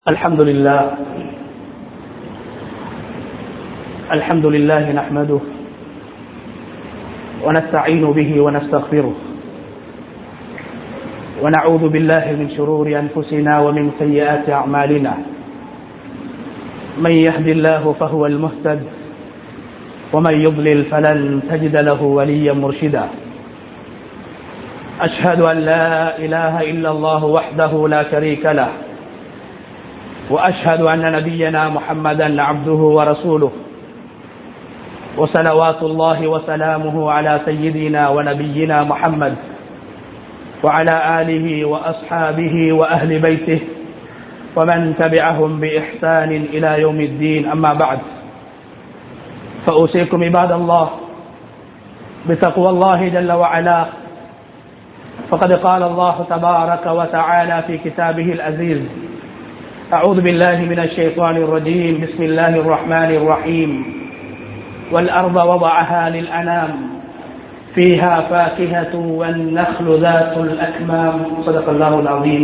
الحمد لله الحمد لله نحمده ونستعين به ونستغفره ونعوذ بالله من شرور أنفسنا ومن سيئات أعمالنا من يهد الله فهو المهتد ومن يضلل فلن تجد له وليا مرشدا أشهد أن لا إله إلا الله وحده لا شريك له واشهد ان نبينا محمدا عبده ورسوله وصلوات الله وسلامه على سيدنا ونبينا محمد وعلى اله واصحابه واهل بيته ومن تبعهم باحسان الى يوم الدين اما بعد فاوصيكم عباد الله بتقوى الله جل وعلا فقد قال الله تبارك وتعالى في كتابه العزيز أعوذ بالله من الشيطان الرجيم بسم الله الرحمن الرحيم والأرض وضعها للأنام فيها فاكهة والنخل ذات الأكمام صدق الله العظيم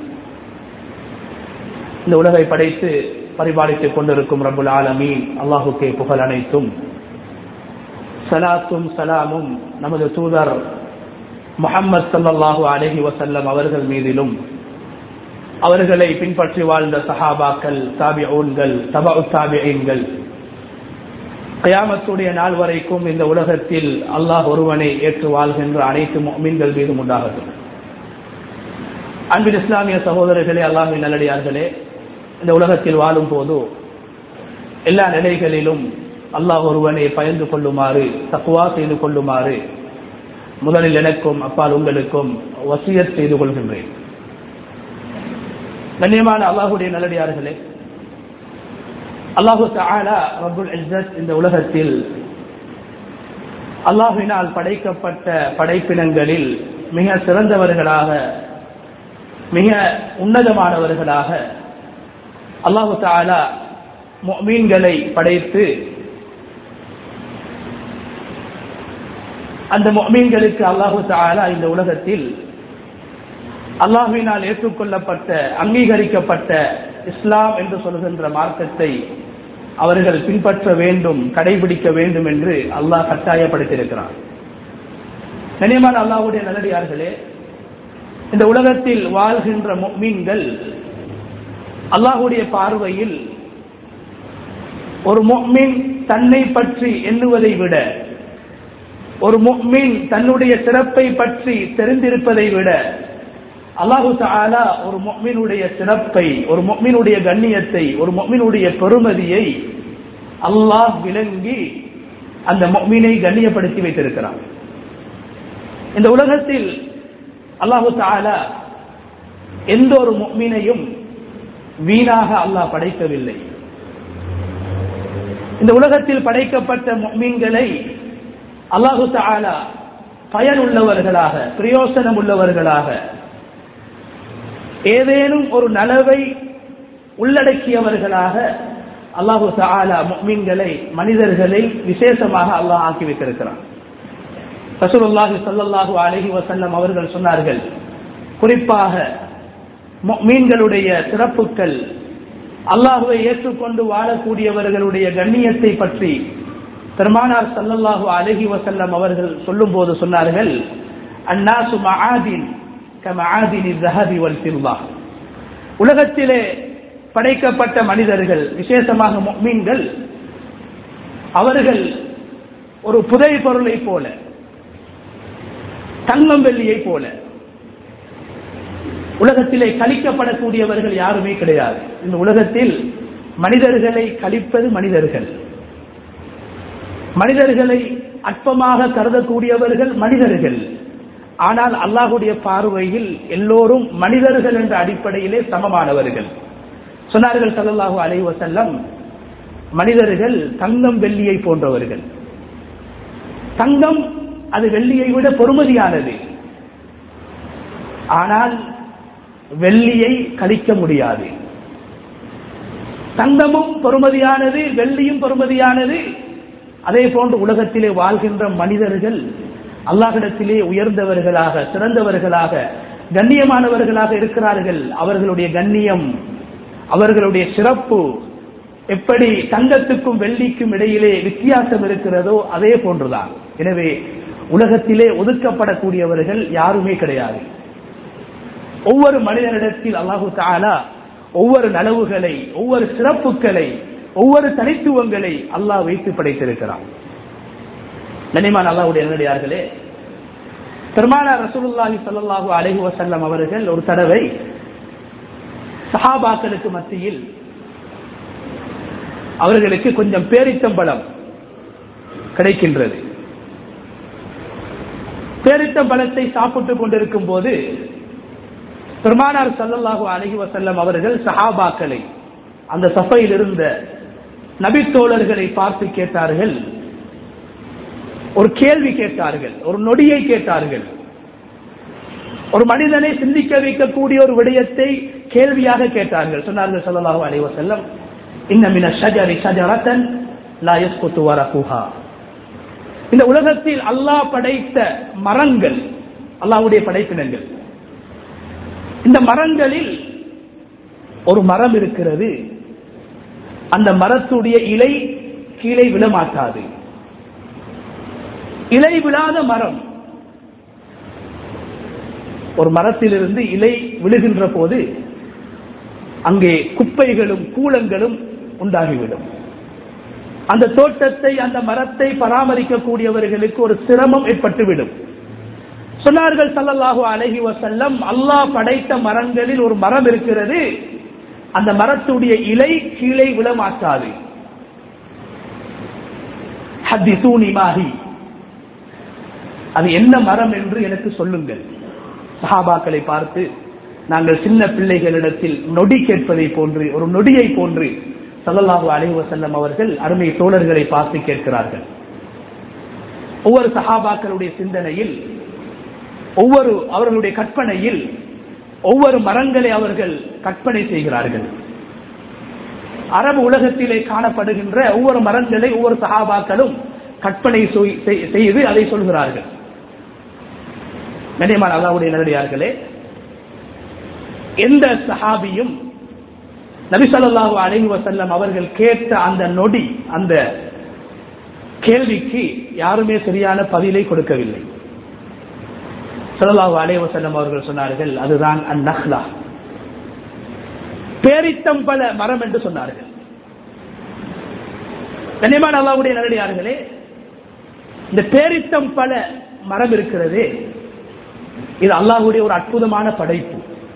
இந்த உலகை படைத்து பரிபாலித்துக் கொண்டிருக்கும் ரபுல் ஆலமீன் அல்லாஹுக்கே புகழ் அனைத்தும் சலாத்தும் சலாமும் நமது தூதர் முகம்மது சல்லாஹூ அலஹி வசல்லம் அவர்கள் மீதிலும் அவர்களை பின்பற்றி வாழ்ந்த சஹாபாக்கள் தாபிஊன்கள் தபா தாபியன்கள் கயாமத்துடைய நாள் வரைக்கும் இந்த உலகத்தில் அல்லாஹ் ஒருவனை ஏற்று வாழ்கின்ற அனைத்து மீன்கள் மீதும் உண்டாகட்டும் அன்பின் இஸ்லாமிய சகோதரர்களே அல்லாஹின் நல்லடியார்களே இந்த உலகத்தில் வாழும் போது எல்லா நிலைகளிலும் அல்லாஹ் ஒருவனை பயந்து கொள்ளுமாறு தக்குவா செய்து கொள்ளுமாறு முதலில் எனக்கும் அப்பால் உங்களுக்கும் வசியத் செய்து கொள்கின்றேன் கண்ணியமான அல்லாஹுடைய நல்லடியார்களே அல்லாஹு தாலா ரபுல் இஸ்ஸத் இந்த உலகத்தில் அல்லாஹுவினால் படைக்கப்பட்ட படைப்பினங்களில் மிக சிறந்தவர்களாக மிக உன்னதமானவர்களாக அல்லாஹு தாலா மீன்களை படைத்து அந்த மீன்களுக்கு அல்லாஹு தாலா இந்த உலகத்தில் அல்லாஹினால் ஏற்றுக்கொள்ளப்பட்ட அங்கீகரிக்கப்பட்ட இஸ்லாம் என்று சொல்கின்ற மார்க்கத்தை அவர்கள் பின்பற்ற வேண்டும் கடைபிடிக்க வேண்டும் என்று அல்லாஹ் கட்டாயப்படுத்தியிருக்கிறார் கனியமான அல்லாஹுடைய நல்லடியார்களே இந்த உலகத்தில் வாழ்கின்ற மீன்கள் அல்லாஹுடைய பார்வையில் ஒரு மொம்மின் தன்னை பற்றி எண்ணுவதை விட ஒரு மொம்மின் தன்னுடைய சிறப்பை பற்றி தெரிந்திருப்பதை விட அல்லாஹு தாலா ஒரு மொம்மினுடைய சிறப்பை ஒரு மொம்மினுடைய கண்ணியத்தை ஒரு மொம்மினுடைய பெருமதியை அல்லாஹ் விளங்கி அந்த மொம்மினை கண்ணியப்படுத்தி வைத்திருக்கிறான் இந்த உலகத்தில் அல்லாஹு தாலா எந்த ஒரு மொம்மினையும் வீணாக அல்லாஹ் படைக்கவில்லை இந்த உலகத்தில் படைக்கப்பட்ட மொம்மீன்களை அல்லாஹு தாலா பயனுள்ளவர்களாக பிரயோசனம் உள்ளவர்களாக ஏதேனும் ஒரு நலவை உள்ளடக்கியவர்களாக அல்லாஹு தாலா மீன்களை மனிதர்களை விசேஷமாக அல்லாஹ் ஆக்கி வைத்திருக்கிறான் ரசூலுல்லாஹி சல்லாஹூ அலஹி வசல்லம் அவர்கள் சொன்னார்கள் குறிப்பாக மீன்களுடைய சிறப்புகள் அல்லாஹுவை ஏற்றுக்கொண்டு வாழக்கூடியவர்களுடைய கண்ணியத்தை பற்றி பெருமானார் சல்லல்லாஹு அலஹி வசல்லம் அவர்கள் சொல்லும் போது சொன்னார்கள் அந்நாசு மகாதின் உலகத்திலே படைக்கப்பட்ட மனிதர்கள் விசேஷமாக மீன்கள் அவர்கள் ஒரு புதை பொருளை போல தங்கம் வெள்ளியை போல உலகத்திலே கழிக்கப்படக்கூடியவர்கள் யாருமே கிடையாது இந்த உலகத்தில் மனிதர்களை கழிப்பது மனிதர்கள் மனிதர்களை அற்பமாக கருதக்கூடியவர்கள் மனிதர்கள் ஆனால் அல்லாஹுடைய பார்வையில் எல்லோரும் மனிதர்கள் என்ற அடிப்படையிலே சமமானவர்கள் சொன்னார்கள் சல்லாஹூ அலை வசல்லம் மனிதர்கள் தங்கம் வெள்ளியை போன்றவர்கள் தங்கம் அது வெள்ளியை விட பொறுமதியானது ஆனால் வெள்ளியை கழிக்க முடியாது தங்கமும் பொறுமதியானது வெள்ளியும் பொறுமதியானது அதே போன்று உலகத்திலே வாழ்கின்ற மனிதர்கள் அல்லாஹிடத்திலே உயர்ந்தவர்களாக சிறந்தவர்களாக கண்ணியமானவர்களாக இருக்கிறார்கள் அவர்களுடைய கண்ணியம் அவர்களுடைய சிறப்பு எப்படி தங்கத்துக்கும் வெள்ளிக்கும் இடையிலே வித்தியாசம் இருக்கிறதோ அதே போன்றுதான் எனவே உலகத்திலே ஒதுக்கப்படக்கூடியவர்கள் யாருமே கிடையாது ஒவ்வொரு மனிதனிடத்தில் அல்லாஹு தாலா ஒவ்வொரு நலவுகளை ஒவ்வொரு சிறப்புகளை ஒவ்வொரு தனித்துவங்களை அல்லாஹ் வைத்து படைத்திருக்கிறான் நினைமான் அல்லாவுடைய நல்லடியார்களே பெருமானார் ரசூலுல்லாஹி ஸல்லல்லாஹு அலைஹி வஸல்லம் அவர்கள் ஒரு தடவை சஹாபாக்களுக்கு மத்தியில் அவர்களுக்கு கொஞ்சம் பேரித்தம்பழம் கிடைக்கின்றது பேரித்தம்பழத்தை சாப்பிட்டுக் கொண்டிருக்கும் போது பெருமானார் சல்லல்லாஹு அலஹி வசல்லம் அவர்கள் சஹாபாக்களை அந்த சபையில் இருந்த நபித்தோழர்களை பார்த்து கேட்டார்கள் ஒரு கேள்வி கேட்டார்கள் ஒரு நொடியை கேட்டார்கள் ஒரு மனிதனை சிந்திக்க வைக்கக்கூடிய ஒரு விடயத்தை கேள்வியாக கேட்டார்கள் சொன்னார்கள் சல்லல்லாஹு அலைஹி வஸல்லம் இன்ன மின ஷஜரி ஷஜரத்தன் லா யஸ்குத்து வரகுஹா இந்த உலகத்தில் அல்லாஹ் படைத்த மரங்கள் அல்லாஹ்வுடைய படைப்பினங்கள் இந்த மரங்களில் ஒரு மரம் இருக்கிறது அந்த மரத்துடைய இலை கீழே விழமாட்டாது இலை விழாத மரம் ஒரு மரத்திலிருந்து இலை விழுகின்ற போது அங்கே குப்பைகளும் கூலங்களும் உண்டாகிவிடும் அந்த தோட்டத்தை அந்த மரத்தை பராமரிக்கக்கூடியவர்களுக்கு ஒரு சிரமம் ஏற்பட்டுவிடும் சொன்னார்கள் சல்லல்லாஹு அலஹி வசல்லம் அல்லாஹ் படைத்த மரங்களில் ஒரு மரம் இருக்கிறது அந்த மரத்துடைய இலை கீழே விழமாட்டாது ஹத்திசூனிமாகி அது என்ன மரம் என்று எனக்கு சொல்லுங்கள் சஹாபாக்களை பார்த்து நாங்கள் சின்ன பிள்ளைகளிடத்தில் நொடி கேட்பதை போன்று ஒரு நொடியை போன்று சல்லல்லாஹு அலைஹி வஸல்லம் அவர்கள் அருமை தோழர்களை பார்த்து கேட்கிறார்கள் ஒவ்வொரு சஹாபாக்களுடைய சிந்தனையில் ஒவ்வொரு அவர்களுடைய கற்பனையில் ஒவ்வொரு மரங்களை அவர்கள் கற்பனை செய்கிறார்கள் அரபு உலகத்திலே காணப்படுகின்ற ஒவ்வொரு மரங்களை ஒவ்வொரு சகாபாக்களும் கற்பனை செய்து அதை சொல்கிறார்கள் கண்ணியமான அல்லாவுடைய நல்லடியார்களே எந்த சஹாபியும் நபிசல்லாஹு அலைஹி வசல்லம் அவர்கள் கேட்ட அந்த நொடி அந்த கேள்விக்கு யாருமே சரியான பதிலை கொடுக்கவில்லை சல்லாஹு அலைஹி வசல்லம் அவர்கள் சொன்னார்கள் அதுதான் அந்நஹ்லா பேரித்தம்பல மரம் என்று சொன்னார்கள் கண்ணியமான அல்லாவுடைய நல்லடியார்களே இந்த பேரித்தம்பல மரம் இருக்கிறதே இது அல்லாஹுடைய ஒரு அற்புதமான படைப்பு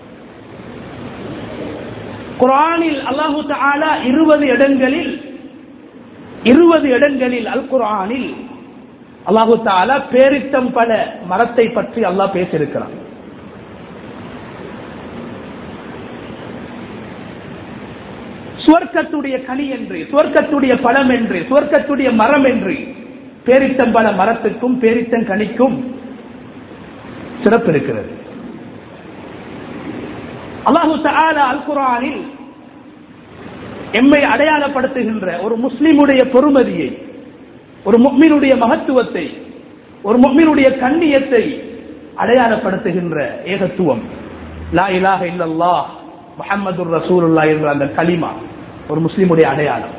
குரானில் அல்லாஹு தாலா இருபது இடங்களில் இருபது இடங்களில் அல் குரானில் அல்லாஹு தாலா பேரித்தம் பல மரத்தை பற்றி அல்லாஹ் பேசியிருக்கிறான் சுவர்க்கத்துடைய கனி என்று சுவர்க்கத்துடைய பழம் என்று சுவர்க்கத்துடைய மரம் என்று பேரித்தம்பல மரத்துக்கும் பேரித்தம் கனிக்கும் சிறப்பு இருக்கிறது அல்லாஹு தாலா அல் குரானில் எம்மை அடையாளப்படுத்துகின்ற ஒரு முஸ்லிமுடைய பொறுமதியை ஒரு முக்மீனுடைய மகத்துவத்தை ஒரு முக்மீனுடைய கண்ணியத்தை அடையாளப்படுத்துகின்ற ஏகத்துவம் லா இலாக இல்லல்லா முஹம்மது ரசூலுல்லா என்ற அந்த களிமா ஒரு முஸ்லிமுடைய அடையாளம்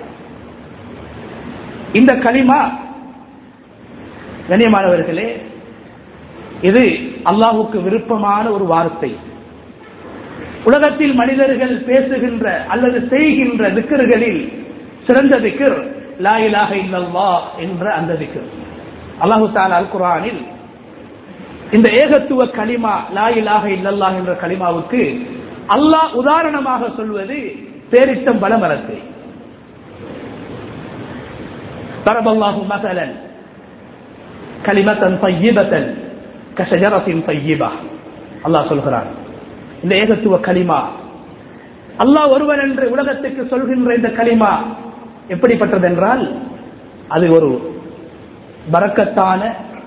இந்த களிமா கண்ணியமானவர்களே இது அல்லாஹுக்கு விருப்பமான ஒரு வார்த்தை உலகத்தில் மனிதர்கள் பேசுகின்ற அல்லது செய்கின்ற திக்கர்களில் சிறந்த திக்கர் லா இலாக இல்லல்லா என்ற அந்த திக்கர் அல்லாஹு தாலா அல் குரானில் இந்த ஏகத்துவ களிமா லா இலாக இல்லல்லா என்ற களிமாவுக்கு அல்லாஹ் உதாரணமாக சொல்வது பேரித்தம் பலமரத்தை தரபல்லாஹு மசலன் கலிமத்தன் பையிபத்தன் கஷஜரத்தின் பையிபா அல்லாஹ் சொல்கிறான் இந்த ஏகத்துவ களிமா அல்லாஹ் ஒருவன் என்று உலகத்துக்கு சொல்கின்ற இந்த களிமா எப்படிப்பட்டது என்றால் அது ஒரு பறக்கத்தான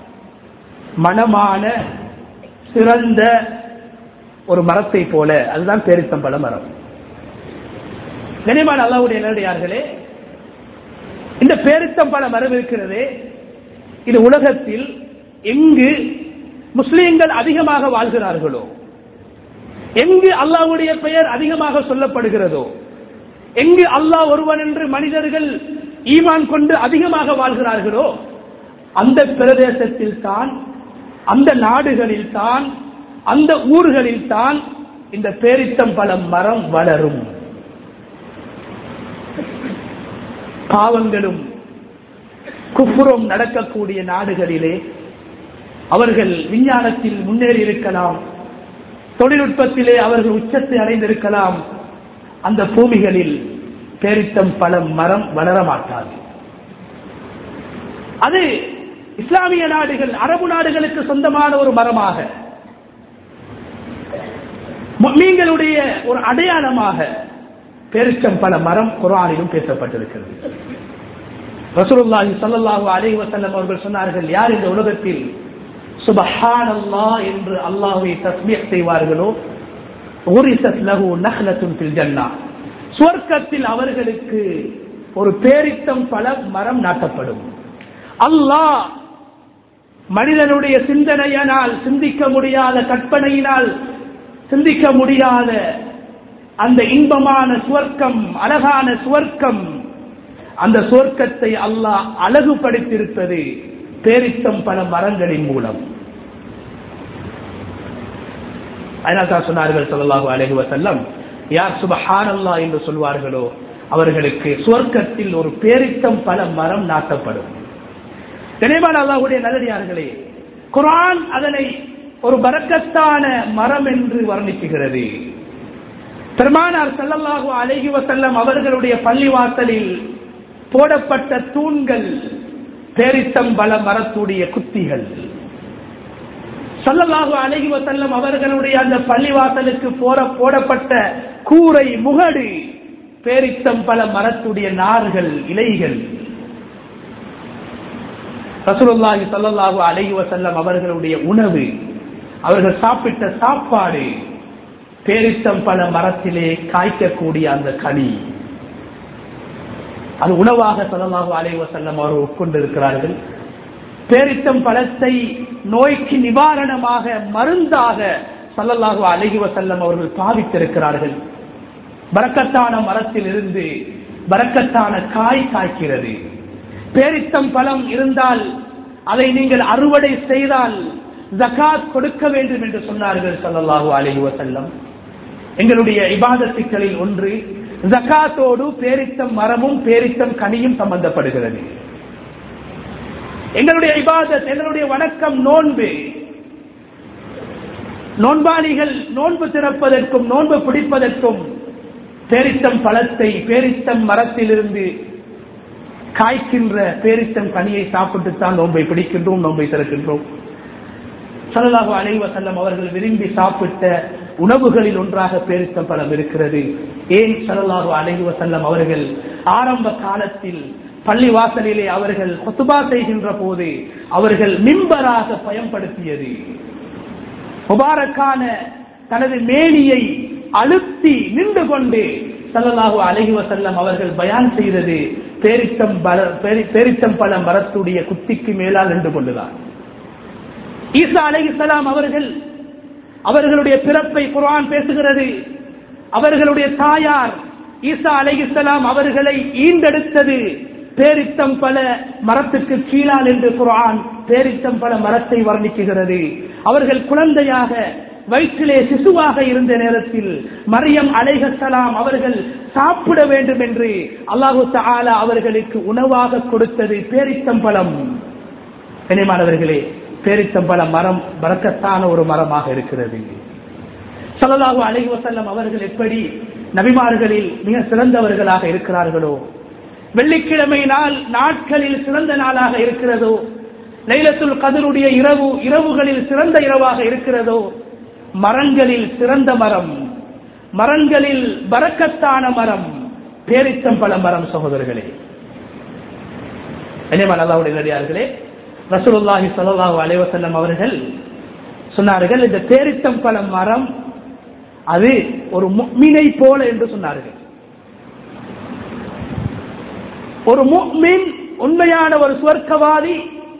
மனமான சிறந்த ஒரு மரத்தை போல அதுதான் பேரித்தம்பல மரம் கனிமான அல்லாவுடைய நேரடியார்களே இந்த பேரித்தம்பல மரம் இருக்கிறதே இது உலகத்தில் எங்கு முஸ்லீம்கள் அதிகமாக வாழ்கிறார்களோ எங்கு அல்லாவுடைய பெயர் அதிகமாக சொல்லப்படுகிறதோ எங்கு அல்லாஹ் ஒருவன் என்று மனிதர்கள் ஈமான் கொண்டு அதிகமாக வாழ்கிறார்களோ அந்த பிரதேசத்தில் தான் அந்த நாடுகளில் தான் அந்த ஊர்களில் தான் இந்த பேரித்தம்பழம் மரம் வளரும் பாவங்களும் குப்புறம் நடக்கக்கூடிய நாடுகளிலே அவர்கள் விஞ்ஞானத்தில் முன்னேறி இருக்கலாம் தொழில்நுட்பத்திலே அவர்கள் உச்சத்தை அடைந்திருக்கலாம் அந்த பூமிகளில் பேரித்தம் பழம் மரம் வளர மாட்டாது அது இஸ்லாமிய நாடுகள் அரபு நாடுகளுக்கு சொந்தமான ஒரு மரமாக மீன்களுடைய ஒரு அடையாளமாக பேரிச்சம் பல மரம் குரானிலும் பேசப்பட்டிருக்கிறது ரசூலுல்லாஹி ஸல்லல்லாஹு அலைஹி வஸல்லம் அவர்கள் சொன்னார்கள் யார் இந்த உலகத்தில் சுபஹானல்லாஹ் என்று அல்லாஹ்வை தஸ்பீஹ் செய்வார்களோ உரிசத் லஹு நஹ்லத்துன் ஃபில் ஜன்னah சுவர்க்கத்தில் அவர்களுக்கு ஒரு பேரித்தம் பல மரம் நாட்டப்படும் அல்லாஹ் மனிதனுடைய சிந்தனையினால் சிந்திக்க முடியாத கற்பனையினால் சிந்திக்க முடியாத அந்த இன்பமான சுவர்க்கம் அழகான சுவர்க்கம் அந்த சுவர்க்கத்தை அல்லாஹ் அழகுபடுத்தியிருப்பது பேரித்தம் பல மரங்களின் மூலம் அதனால் தான் சொன்னார்கள் சொல்லலாஹு அலஹி வசல்லம் யார் சுபஹானல்லா என்று சொல்வார்களோ அவர்களுக்கு சுவர்க்கத்தில் ஒரு பேரித்தம் பல மரம் நாட்டப்படும் கனிமான அல்லாஹுடைய நல்லடியார்களே குரான் அதனை ஒரு பரக்கத்தான மரம் என்று வர்ணிக்குகிறது பெருமானார் செல்லல்லாஹு அழகி வசல்லம் அவர்களுடைய பள்ளிவாசலில் போடப்பட்ட தூண்கள் பேரித்தம் பல மரத்துடைய குத்திகள் சல்லல்லாஹு அழகி வசல்லம் அவர்களுடைய அந்த பள்ளிவாசலுக்கு போற போடப்பட்ட கூரை முகடு பேரித்தம் பல மரத்துடைய நார்கள் இலைகள் ரசூலுல்லாஹி ஸல்லல்லாஹு அலைஹி வஸல்லம் அவர்களுடைய உணவு அவர்கள் சாப்பிட்ட சாப்பாடு பேரித்தம் பல மரத்திலே காய்க்கக்கூடிய அந்த கனி அது உணவாக ஸல்லல்லாஹு அலைஹி வஸல்லம் அவர்கள் உட்கொண்டிருக்கிறார்கள் பேரித்தம் பழத்தை நோய்க்கு நிவாரணமாக மருந்தாக ஸல்லல்லாஹு அலைஹி வஸல்லம் அவர்கள் பாவித்திருக்கிறார்கள் பரக்கத்தான மரத்தில் இருந்து பரக்கத்தான காய் காய்க்கிறது பேரித்தம் பழம் இருந்தால் அதை நீங்கள் அறுவடை செய்தால் ஜகாத் கொடுக்க வேண்டும் என்று சொன்னார்கள் சல்லல்லாஹு அலைஹி வஸல்லம் எங்களுடைய இபாதத்துக்களில் ஒன்று ஜகாத்தோடு பேரித்தம் மரமும் பேரித்தம் கனியும் சம்பந்தப்படுகிறது எங்களுடைய இபாதத் எங்களுடைய வணக்கம் நோன்பு நோன்பாளிகள் நோன்பு திறப்பதற்கும் நோன்பு பிடிப்பதற்கும் பேரித்தம் பழத்தை பேரித்தம் மரத்திலிருந்து காய்க்கின்ற பேரித்தம் கனியை சாப்பிட்டுத்தான் நோன்பை பிடிக்கின்றோம் நோன்பை திறக்கின்றோம் சல்லல்லாஹு அலைஹி வஸல்லம் அவர்கள் விரும்பி சாப்பிட்ட உணவுகளில் ஒன்றாக பேரித்தம் பழம் இருக்கிறது ஏன் சல்லல்லாஹு அலைஹி வஸல்லம் அவர்கள் ஆரம்ப காலத்தில் பள்ளி வாசலிலே அவர்கள் கொத்துபா செய்கின்ற போது அவர்கள் மிம்பராக பயன்படுத்தியது முபாரக்கான தனது மேனியை அழுத்தி நின்று கொண்டு சல்லல்லாஹு அலைஹி வஸல்லம் அவர்கள் பயான் செய்தது பேரித்தம் பல- பேரி- பேரித்தம் பழ மரத்துடைய குத்திக்கு மேலால் நின்று கொண்டுதான் ஈசா அலைஹிஸ்ஸலாம் அவர்கள் அவர்களுடைய பிறப்பை குர்ஆன் பேசுகிறது அவர்களுடைய தாயார் ஈசா அலைஹிஸ்ஸலாம் அவர்களை ஈண்டெடுத்தது பேரித்தம் பல மரத்துக்கு கீழால் என்று குர்ஆன் பேரித்தம் பல மரத்தை வர்ணிக்குகிறது அவர்கள் குழந்தையாக வயிற்றிலே சிசுவாக இருந்த நேரத்தில் மரியம் அலைஹஸ்ஸலாம் அவர்கள் சாப்பிட வேண்டும் என்று அல்லாஹு தஆலா அவர்களுக்கு உணவாக கொடுத்தது பேரித்தம்பழம் கனிமானவர்களே பேரித்தம்பழ மரம் பறக்கத்தான ஒரு மரமாக இருக்கிறது ஸல்லல்லாஹு அலைஹி வஸல்லம் அவர்கள் எப்படி நபிமார்களில் மிக சிறந்தவர்களாக இருக்கிறார்களோ வெள்ளிக்கிழமை நாள் நாட்களில் சிறந்த நாளாக இருக்கிறதோ லைலத்துல் கதருடைய இரவு இரவுகளில் சிறந்த இரவாக இருக்கிறதோ மரங்களில் சிறந்த மரம் மரங்களில் பரக்கத்தான மரம் பேரித்தம்பழ மரம் சகோதரர்களே கனிமான் அல்லாஹ்வுடைய நடிகார்களே ரசூலுல்லாஹி ஸல்லல்லாஹு அலைஹி வஸல்லம் அவர்கள் சொன்னார்கள் இந்த பேரித்தம் பழ மரம் அது ஒரு முக்மினை போல என்று சொன்னார்கள் ஒரு முக்மின் உண்மையான ஒரு சுவர்க்கவாதி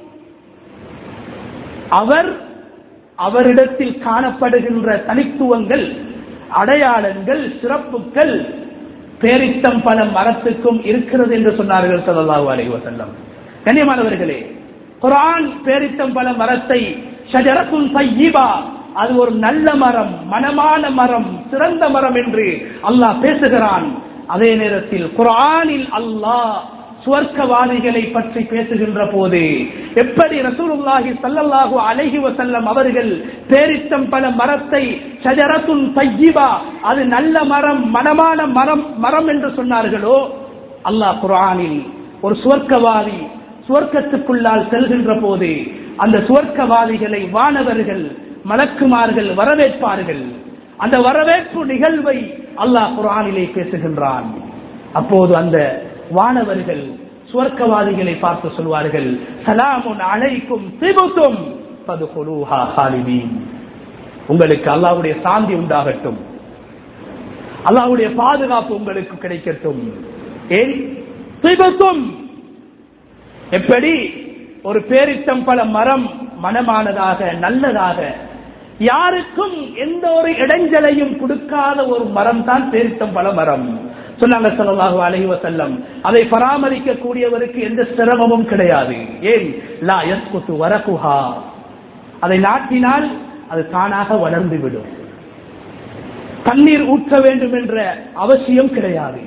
அவர் அவரிடத்தில் காணப்படுகின்ற தனித்துவங்கள் அடையாளங்கள் சிறப்புகள் பேரித்தம் பல மரத்துக்கும் இருக்கிறது என்று சொன்னார்கள் ஸல்லல்லாஹு அலைஹி வஸல்லம் கண்ணியமானவர்களே குர்ஆன் பேரித்தம் பல மரத்தை ஷஜரத்துன் தய்யிபா அது ஒரு நல்ல மரம் மனமான மரம் சிறந்த மரம் என்று அல்லாஹ் பேசுகிறான் அதே நேரத்தில் குர்ஆனில் அல்லாஹ் சுவர்க்கவாதிகளை பற்றி பேசுகின்ற போது எப்படி ரசூலுல்லாஹி ஸல்லல்லாஹு அலைஹி வஸல்லம் அவர்கள் பேரித்தம் பல மரத்தை ஷஜரத்துன் தய்யிபா அது நல்ல மரம் மனமான மரம் மரம் என்று சொன்னார்களோ அல்லாஹ் குர்ஆனில் ஒரு சுவர்க்கவாதி சுவர்க்கத்துக்குள்ளால் செல்கின்ற போது அந்த சுவர்க்கவாதிகளை வானவர்கள் மலக்குமார்கள் வரவேற்பார்கள் அந்த வரவேற்பு நிகழ்வை அல்லாஹ் குர்ஆனிலே பேசுகின்றான் அப்போது அந்த வானவர்கள் சுவர்க்கவாதிகளை பார்த்து சொல்வார்கள் சலாமுன் அலைக்கும் திபுத்தும் பதுகுலூஹா ஹாலிதீன் உங்களுக்கு அல்லாஹ்வுடைய சாந்தி உண்டாகட்டும் அல்லாஹ்வுடைய பாதுகாப்பு உங்களுக்கு கிடைக்கட்டும் ஏன் திபுத்தும் எப்படி ஒரு பேரித்தம் பல மரம் மனமானதாக நல்லதாக யாருக்கும் எந்த ஒரு இடைஞ்சலையும் கொடுக்காத ஒரு மரம் தான் பேரித்தம் பல மரம் சொன்னாங்க ஸல்லல்லாஹு அலைஹி வஸல்லம் அதை பராமரிக்க கூடியவருக்கு எந்த சிரமமும் கிடையாது ஏன் லா யஸ்குத்து வரகுஹா அதை நாட்டினால் அது தானாக வளர்ந்து விடும் தண்ணீர் ஊற்ற வேண்டும் என்ற அவசியம் கிடையாது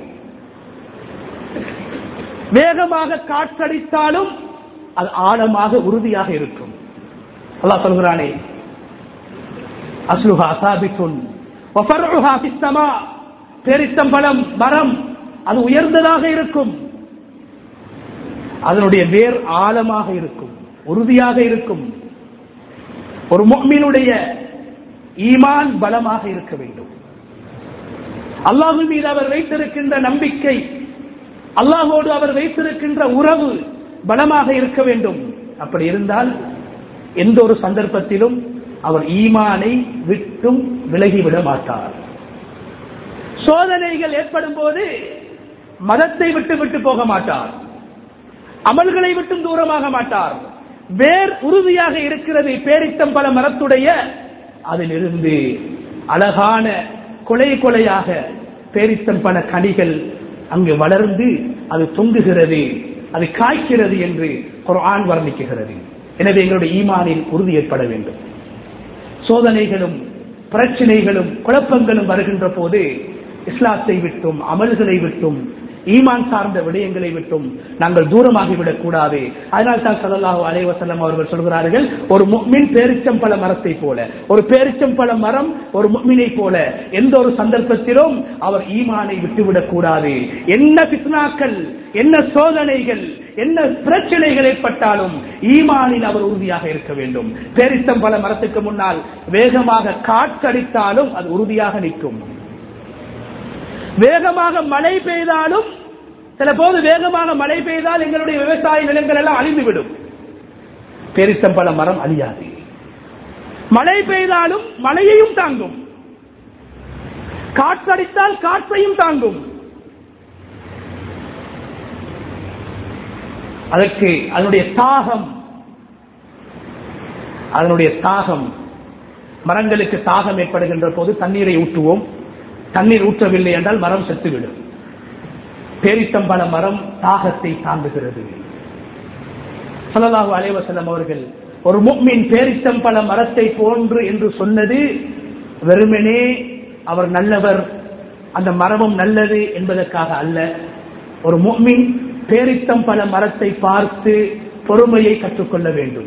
வேகமாக காற்றடித்தாலும் அது ஆழமாக உறுதியாக இருக்கும் அல்லாஹ் சொல்கிறானே அஸ்லுஹா சாபித்துன் வஃபர்உஹா ஃபிஸ்ஸமா பேரித்தம்பழம் மரம் அது உயர்ந்ததாக இருக்கும் அதனுடைய வேர் ஆழமாக இருக்கும் உறுதியாக இருக்கும் ஒரு முக்மீனுடைய ஈமான் பலமாக இருக்க வேண்டும் அல்லாஹு மீது அவர் வைத்திருக்கின்ற நம்பிக்கை அல்லாஹோடு அவர் வைத்திருக்கின்ற உறவு பலமாக இருக்க வேண்டும் அப்படி இருந்தால் எந்த ஒரு சந்தர்ப்பத்திலும் அவர் ஈமானை விட்டும் விலகிவிட மாட்டார் சோதனைகள் ஏற்படும் போது மதத்தை விட்டு விட்டு போக மாட்டார் அமல்களை விட்டும் தூரமாக மாட்டார் வேர் உறுதியாக இருக்கிறது பேரித்தம் பல மரத்துடைய அதிலிருந்து அழகான கொலை கொலையாக பேரித்தம் பல கனிகள் அங்கு வளர்ந்து அது தொங்குகிறது அது காய்க்கிறது என்று குர்ஆன் வர்ணிக்குகிறது எனவே எங்களுடைய ஈமானில் உறுதி ஏற்பட வேண்டும் சோதனைகளும் பிரச்சனைகளும் குழப்பங்களும் வருகின்ற போது இஸ்லாத்தை விட்டும் அமல்களை விட்டும் ஈமான் சார்ந்த விடயங்களை விட்டும் நாங்கள் தூரமாகிவிடக் கூடாது அதனால் தான் சல்லல்லாஹு அலைஹி வஸல்லம் அவர்கள் சொல்கிறார்கள் ஒரு முக்மின் பேரிச்சம்பழ மரத்தை போல ஒரு பேரிச்சம்பழ மரம் ஒரு முக்மினை போல எந்த ஒரு சந்தர்ப்பத்திலும் அவர் ஈமானை விட்டுவிடக் கூடாது என்ன பித்னாக்கள் என்ன சோதனைகள் என்ன பிரச்சனைகள் ஏற்பட்டாலும் ஈமானில் அவர் உறுதியாக இருக்க வேண்டும் பேரித்தம்பழ மரத்துக்கு முன்னால் வேகமாக காற்றடித்தாலும் அது உறுதியாக நிற்கும் வேகமாக மழை பெய்தாலும் சில போது வேகமாக மழை பெய்தால் எங்களுடைய விவசாய நிலங்கள் எல்லாம் அழிந்துவிடும் பெரித்தம்பழ மரம் அழியாது மழை பெய்தாலும் மழையையும் தாங்கும் காற்றடித்தால் காற்றையும் தாங்கும் அதற்கு அதனுடைய தாகம் அதனுடைய தாகம் மரங்களுக்கு தாகம் ஏற்படுகின்ற போது தண்ணீரை ஊற்றுவோம் தண்ணீர் ஊற்றவில்லை என்றால் மரம் செத்துவிடும் பேரித்தம்பழ மரம் தாகத்தை தாங்குகிறது சல்லல்லாஹு அலைஹி வஸல்லம் அவர்கள் ஒரு முக்மின் பேரித்தம்பழ மரத்தை போன்று என்று சொன்னது வெறுமனே அவர் நல்லவர் அந்த மரமும் நல்லது என்பதற்காக அல்ல ஒரு முக்மின் பேரித்தம்பழ மரத்தை பார்த்து பொறுமையை கற்றுக்கொள்ள வேண்டும்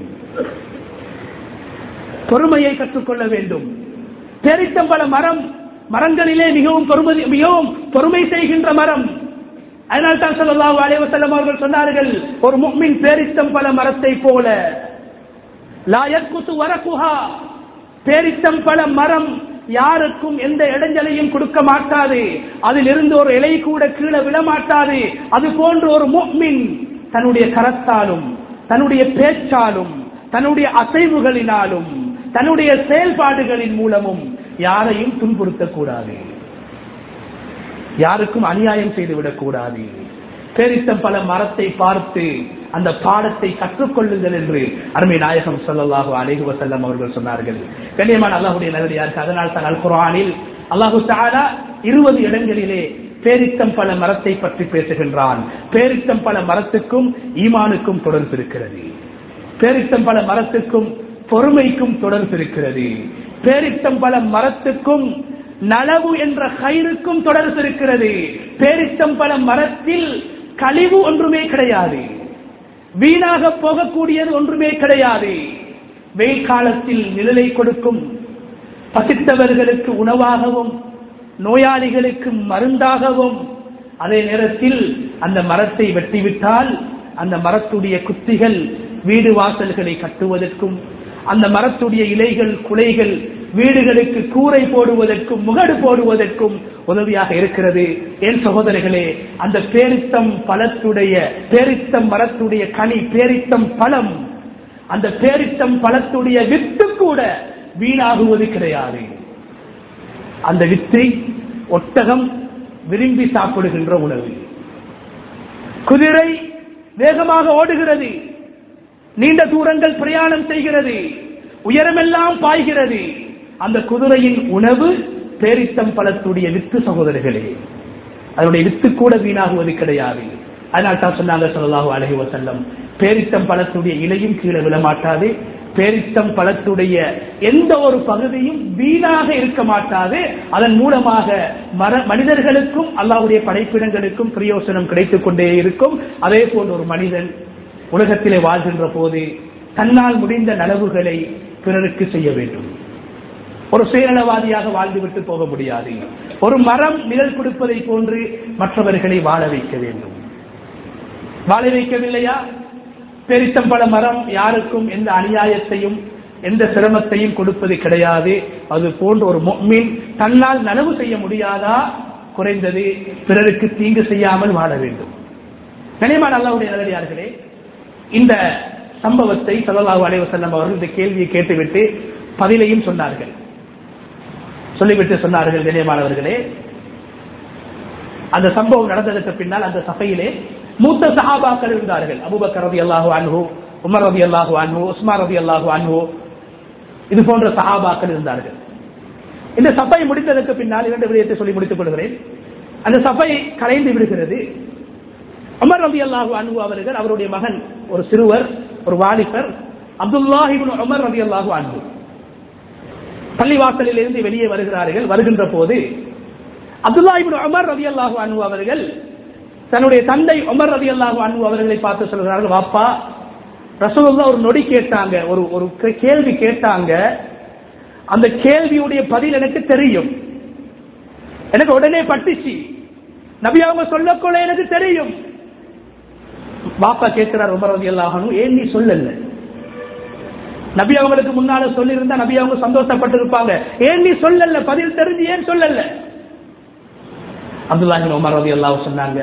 பொறுமையை கற்றுக்கொள்ள வேண்டும் பேரித்தம்பழ மரம் மரங்களிலே மிகவும் பொறுமதி மிகவும் பொறுமை செய்கின்ற மரம் அதனால் தான் ஸல்லல்லாஹு அலைஹி வஸல்லம் அவர்கள் சொன்னார்கள் ஒரு முஃமின் பேரித்தம் பல மரத்தை போல லா யஸ்குத்து வரகுஹா பேரித்தம் பல மரம் யாருக்கும் எந்த இடைஞ்சலையும் கொடுக்க மாட்டாது அதிலிருந்து ஒரு இலை கூட கீழே விழ மாட்டாது அது போன்று ஒரு முஃமின் தன்னுடைய கரத்தாலும் தன்னுடைய பேச்சாலும் தன்னுடைய அசைவுகளினாலும் தன்னுடைய செயல்பாடுகளின் மூலமும் யாரையும் துன்புறுத்தக்கூடாது யாருக்கும் அநியாயம் செய்துவிடக் கூடாது பேரித்தம் பல மரத்தை பார்த்து அந்த பாடத்தை கற்றுக்கொள்ளுங்கள் என்று அருமை நாயகம் சொல்லல்லாஹு அலைஹி வசல்லம் அவர்கள் சொன்னார்கள் கண்ணியமான அல்லாஹுடைய நல்லடியாருக்கு அதனால் தான் அல் குரானில் அல்லாஹு தாலா இருபது இடங்களிலே பேரித்தம் பல மரத்தை பற்றி பேசுகின்றான் பேரித்தம் பல மரத்துக்கும் ஈமானுக்கும் தொடர்பு இருக்கிறது பேரித்தம் பல மரத்துக்கும் பொறுமைக்கும் தொடர்பு இருக்கிறது பேரித்தம் பல மரத்துக்கும் நலவு என்ற கயிறுக்கும் தொடர்பு இருக்கிறது பேரித்தம் பல மரத்தில் கழிவு ஒன்றுமே கிடையாது வீணாக போகக்கூடியது ஒன்றுமே கிடையாது வெயில் காலத்தில் நிழலை கொடுக்கும் பசித்தவர்களுக்கு உணவாகவும் நோயாளிகளுக்கு மருந்தாகவும் அதே நேரத்தில் அந்த மரத்தை வெட்டிவிட்டால் அந்த மரத்துடைய குத்திகள் வீடு வாசல்களை கட்டுவதற்கும் அந்த மரத்துடைய இலைகள் குலைகள் வீடுகளுக்கு கூரை போடுவதற்கும் முகடு போடுவதற்கும் உதவியாக இருக்கிறது என் சகோதரர்களே அந்த பேரித்தம் பழத்துடைய பேரித்தம் மரத்துடைய கனி பேரித்தம் பழம் அந்த பேரித்தம் பழத்துடைய வித்து கூட வீணாகுவது கிடையாது அந்த வித்தை ஒட்டகம் விரும்பி சாப்பிடுகின்ற உணவு குதிரை வேகமாக ஓடுகிறது நீண்ட தூரங்கள் பிரயாணம் செய்கிறது உயரமெல்லாம் பாய்கிறது அந்த குதிரையின் உணவு பேரித்தம் பழத்துடைய வித்து சகோதரர்களே அதனுடைய வித்து கூட வீணாகுவது கிடையாது அதனால் தான் சொன்னாங்க சொல்லலாஹு அலஹி வசல்லம் பேரித்தம் பழத்துடைய இலையும் கீழே விழமாட்டாது பேரித்தம் பழத்துடைய எந்த ஒரு பகுதியும் வீணாக இருக்க மாட்டாது அதன் மூலமாக மர மனிதர்களுக்கும் அல்லாவுடைய படைப்பிடங்களுக்கும் பிரயோசனம் கிடைத்துக் கொண்டே இருக்கும் அதே போன்ற ஒரு மனிதன் உலகத்திலே வாழ்கின்ற போது தன்னால் முடிந்த நலவுகளை பிறருக்கு செய்ய வேண்டும் ஒரு சுயநலவாதியாக வாழ்ந்துவிட்டு போக முடியாது ஒரு மரம் நிழல் கொடுப்பதை போன்று மற்றவர்களை வாழ வைக்க வேண்டும் வாழ வைக்கவில்லையா பெரித்தம்பழ மரம் யாருக்கும் எந்த அநியாயத்தையும் எந்த சிரமத்தையும் கொடுப்பது கிடையாது அது போன்ற ஒரு மீன் தன்னால் நனவு செய்ய முடியாதா குறைந்தது பிறருக்கு தீங்கு செய்யாமல் வாழ வேண்டும் கனிமான் அல்லாவுடைய நல்லடியார்களே இந்த சம்பவத்தை சல்லாஹூ அலைவசல்லம் அவர்கள் இந்த கேள்வியை கேட்டுவிட்டு பதிலையும் சொன்னார்கள் சொல்லிவிட்டு சொன்னார்கள் கண்ணியமானவர்களே அந்த சம்பவம் நடந்ததற்கு பின்னால் அந்த சபையிலே மூத்த சஹாபாக்கள் இருந்தார்கள் அபுபக்கர் ரதி அல்லாஹு அன்ஹு உமர் ரதி அல்லாஹு அன்ஹு உஸ்மான் ரதி அல்லாஹு அன்ஹு இது போன்ற சஹாபாக்கள் இருந்தார்கள் இந்த சபை முடிந்ததற்கு பின்னால் இரண்டு விடயத்தை சொல்லி முடித்துக் கொள்கிறேன் அந்த சபை கலைந்து விடுகிறது உமர் ரதி அல்லாஹு அன்ஹு அவர்கள் அவருடைய மகன் ஒரு சிறுவர் ஒரு வாலிபர் அப்துல்லாஹிபின் உமர் ரதி அல்லாஹு அன்ஹு பள்ளிவாசலில் இருந்து வெளியே வருகிறார்கள் வருகின்ற போது அப்துல்லாஹிபின் உமர் ரதி அல்லாஹு அன்ஹு அவர்கள் தன்னுடைய தந்தை உமர் ரதி அல்லாஹு அன்பு அவர்களை பார்த்து சொல்கிறார்கள் வாப்பா ரசூல்லா ஒரு நொடி கேட்டாங்க ஒரு ஒரு கேள்வி கேட்டாங்க அந்த கேள்வியுடைய பதில் எனக்கு தெரியும் எனக்கு உடனே பட்டுச்சு நபி அவங்க சொல்லக்கொள்ள எனக்கு தெரியும் பாப்பா கேட்கிறார் உமர் ரதி அல்லாஹனு ஏன் நீ சொல்லல நபி அவங்களுக்கு முன்னால சொல்லியிருந்தா நபி அவங்க சந்தோஷப்பட்டு இருப்பாங்க ஏன் நீ சொல்லல பதில் தெரிஞ்சு ஏன் சொல்லல அப்துல்லாஹின் உமர் ரதி அல்லாஹ் சொன்னாங்க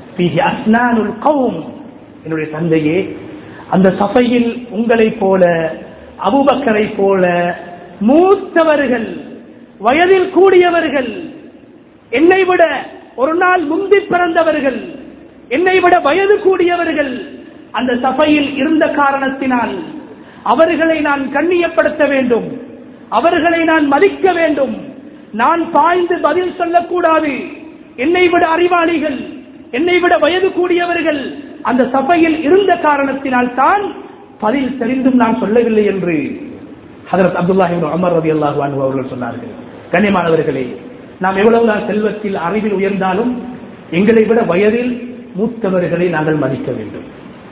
என்னுடைய தந்தையே அந்த சபையில் உங்களை போல அபுபக்கரை போல மூத்தவர்கள் வயதில் கூடியவர்கள் என்னை விட ஒரு நாள் முந்தி பிறந்தவர்கள் என்னை விட வயது கூடியவர்கள் அந்த சபையில் இருந்த காரணத்தினால் அவர்களை நான் கண்ணியப்படுத்த வேண்டும் அவர்களை நான் மதிக்க வேண்டும் நான் பாய்ந்து பதில் சொல்லக்கூடாது என்னை விட அறிவாளிகள் என்னை விட வயது கூடியவர்கள் அந்த சபையில் இருந்த காரணத்தினால் தான் பதில் தெரிந்தும் நான் சொல்லவில்லை என்று ஹதரத் அப்துல்லாஹி அமர் ரவி அல்லாஹு அவர்கள் சொன்னார்கள் கண்ணியமானவர்களே நாம் எவ்வளவுதான் செல்வத்தில் அறிவில் உயர்ந்தாலும் எங்களை விட வயதில் மூத்தவர்களை நாங்கள் மதிக்க வேண்டும்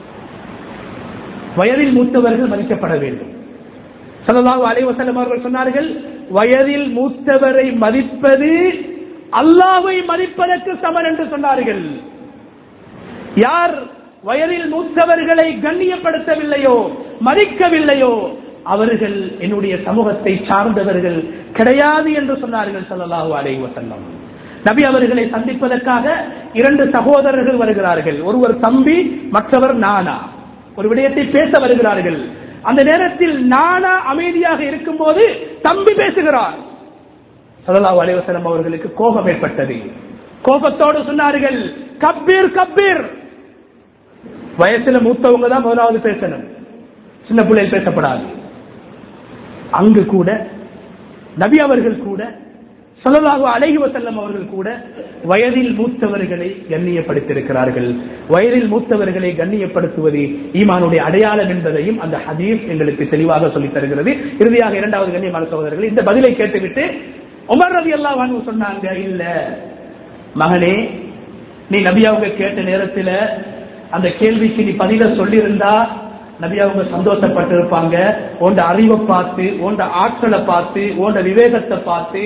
வயதில் மூத்தவர்கள் மதிக்கப்பட வேண்டும் சல்லாஹூ அலைவசல்லம் அவர்கள் சொன்னார்கள் வயதில் மூத்தவரை மதிப்பது அல்லாவை மதிப்பதற்கு சமன் என்று சொன்னார்கள் யார் வயதில் மூத்தவர்களை கண்ணியப்படுத்தவில்லையோ மதிக்கவில்லையோ அவர்கள் என்னுடைய சமூகத்தை சார்ந்தவர்கள் கிடையாது என்று சொன்னார்கள் சல்லல்லாஹு அலைஹி வஸல்லம் நபி அவர்களை சந்திப்பதற்காக இரண்டு சகோதரர்கள் வருகிறார்கள் ஒருவர் தம்பி மற்றவர் நானா ஒரு விடயத்தை பேச வருகிறார்கள் அந்த நேரத்தில் நானா அமைதியாக இருக்கும் போது தம்பி பேசுகிறார் சல்லல்லாஹு அலைஹி வஸல்லம் அவர்களுக்கு கோபம் ஏற்பட்டது கோபத்தோடு சொன்னார்கள் கப்பீர் கப்பீர் வயசுல மூத்தவங்க தான் முதலாவது பேசணும் சின்ன பிள்ளைகள் பேசப்படாது அங்கு கூட நபி அவர்கள் கூட ஸல்லல்லாஹு அலைஹி வஸல்லம் அவர்கள் கூட வயதில் மூத்தவர்களை கண்ணியப்படுத்தியிருக்கிறார்கள் வயதில் மூத்தவர்களை கண்ணியப்படுத்துவது ஈமானுடைய அடையாளம் என்பதையும் அந்த ஹதீஸ் எங்களுக்கு தெளிவாக சொல்லித் தருகிறது இறுதியாக இரண்டாவது கண்ணியமான சகோதரர்கள் இந்த பதிலை கேட்டுவிட்டு உமர் ரதி அல்லாஹ் சொன்னாங்க இல்ல மகனே நீ நபி அவங்க கேட்ட நேரத்துல அந்த கேள்விக்கு நீ பதில சொல்லியிருந்தா நபி அவங்க சந்தோஷப்பட்டு இருப்பாங்க உண்ட அறிவை பார்த்து உண்ட ஆட்களை பார்த்து உண்ட விவேகத்தை பார்த்து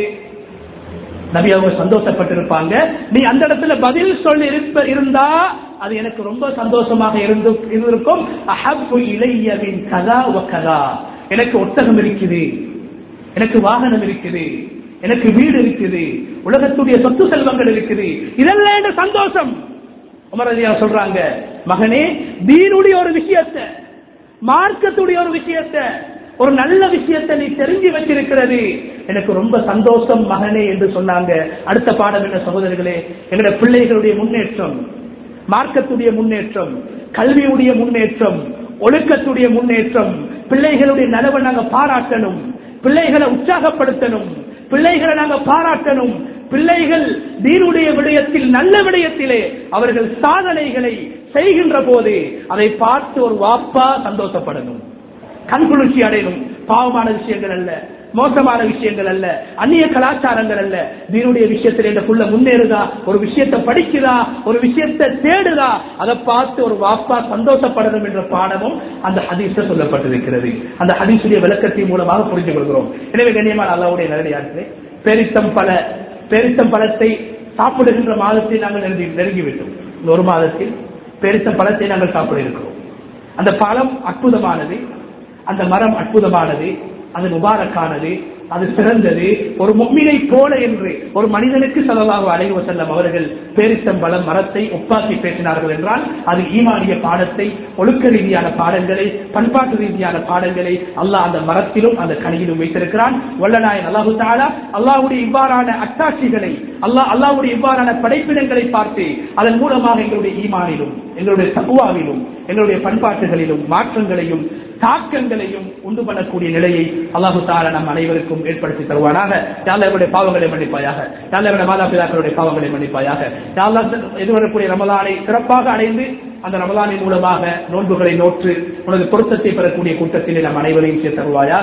நபி அவங்க சந்தோஷப்பட்டிருப்பாங்க நீ அந்த இடத்துல பதில் சொல்லி இருப்ப இருந்தா அது எனக்கு ரொம்ப சந்தோஷமாக இருந்து இருந்திருக்கும் அஹப்பு இளையவின் கதா வ கதா எனக்கு ஒட்டகம் இருக்குது எனக்கு வாகனம் இருக்குது எனக்கு வீடு இருக்குது உலகத்துடைய சொத்து செல்வங்கள் இருக்குது இதெல்லாம் என்ற சந்தோஷம் உமரதியா சொல்றாங்க மகனே தீனுடைய ஒரு விஷயத்தை மார்க்கத்துடைய ஒரு விஷயத்தை ஒரு நல்ல விஷயத்தை நீ தெரிஞ்சு வச்சிருக்கிறது எனக்கு ரொம்ப சந்தோஷம் மகனே என்று சொன்னாங்க அடுத்த பாடம் என்ன சகோதரர்களே எங்களுடைய பிள்ளைகளுடைய முன்னேற்றம் மார்க்கத்துடைய முன்னேற்றம் கல்வியுடைய முன்னேற்றம் ஒழுக்கத்துடைய முன்னேற்றம் பிள்ளைகளுடைய நலவை நாங்க பாராட்டணும் பிள்ளைகளை உற்சாகப்படுத்தணும் பிள்ளைகளை நாங்க பாராட்டணும் பிள்ளைகள் தீனுடைய விடயத்தில் நல்ல விடயத்திலே அவர்கள் சாதனைகளை செய்கின்ற போது அதை பார்த்து ஒரு வாப்பா சந்தோஷப்படணும் கண்குளிர்ச்சி அடையணும் பாவமான விஷயங்கள் அல்ல மோசமான விஷயங்கள் அல்ல அந்நிய கலாச்சாரங்கள் அல்ல தீனுடைய விஷயத்தில் இந்த புள்ள முன்னேறுதா ஒரு விஷயத்தை படிக்குதா ஒரு விஷயத்தை தேடுதா அதை பார்த்து ஒரு வாப்பா சந்தோஷப்படணும் என்ற பாடமும் அந்த ஹதீஸ சொல்லப்பட்டிருக்கிறது அந்த ஹதீஸுடைய விளக்கத்தின் மூலமாக புரிந்து கொள்கிறோம் எனவே கண்ணியமான அல்லாவுடைய நேரடியார்களே பெரித்தம் பல பெரித்தம் பழத்தை சாப்பிடுகின்ற மாதத்தை நாங்கள் நெருங்கி நெருங்கிவிட்டோம் இந்த ஒரு மாதத்தில் பெரித்தம் பழத்தை நாங்கள் சாப்பிட இருக்கிறோம் அந்த பழம் அற்புதமானது அந்த மரம் அற்புதமானது அது முபாரக்கானது அது சிறந்தது ஒரு மும்மினை போல என்று ஒரு மனிதனுக்கு செலவாக அலைவ செல்லம் அவர்கள் பேரித்தம்பலம் மரத்தை ஒப்பாக்கி பேசினார்கள் என்றால் அது ஈமானிய பாடத்தை ஒழுக்க ரீதியான பாடங்களை பண்பாட்டு ரீதியான பாடங்களை அல்லாஹ் அந்த மரத்திலும் அந்த கனியிலும் வைத்திருக்கிறான் வல்லநாயன் அல்லாஹு தாலா அல்லாஹ்வுடைய இவ்வாறான அட்டாட்சிகளை அல்லாஹ் அல்லாஹ்வுடைய இவ்வாறான படைப்பினங்களை பார்த்து அதன் மூலமாக எங்களுடைய ஈமானிலும் எங்களுடைய தகுவாவிலும் எங்களுடைய பண்பாட்டுகளிலும் மாற்றங்களையும் தாக்கங்களையும் உண்டு பண்ணக்கூடிய நிலையை அல்லாஹு தாலா நம் அனைவருக்கும் ஏற்படுத்தி தருவானாக யாழ்லவருடைய பாவங்களை மன்னிப்பாயாக யாழ்லவருடைய மாதா பிதாக்களுடைய பாவங்களை மன்னிப்பாயாக யாழ்லா எதிர்வரக்கூடிய ரமலானை சிறப்பாக அடைந்து அந்த ரமலானின் மூலமாக நோன்புகளை நோற்று உனது பொருத்தத்தை பெறக்கூடிய கூட்டத்திலே நம் அனைவரையும் சேர்த்தருவாயாக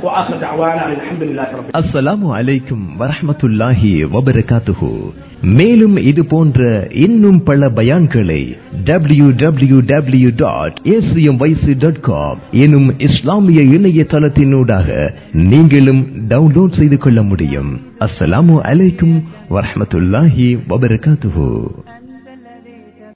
அலமதுல்லாஹ் அஸ்ஸலாமு அலைக்கும் வரஹ்மத்துல்லாஹி வபரகாத்துஹு மேலும் இது போன்ற இன்னும் பல பயான்களை W W W dot dot com எனும் இஸ்லாமிய இணையதளத்தினூடாக நீங்களும் டவுன்லோட் செய்து கொள்ள முடியும் அஸ்ஸலாமு அலைக்கும் வரஹ்மத்துல்லாஹி வபரகாத்துஹு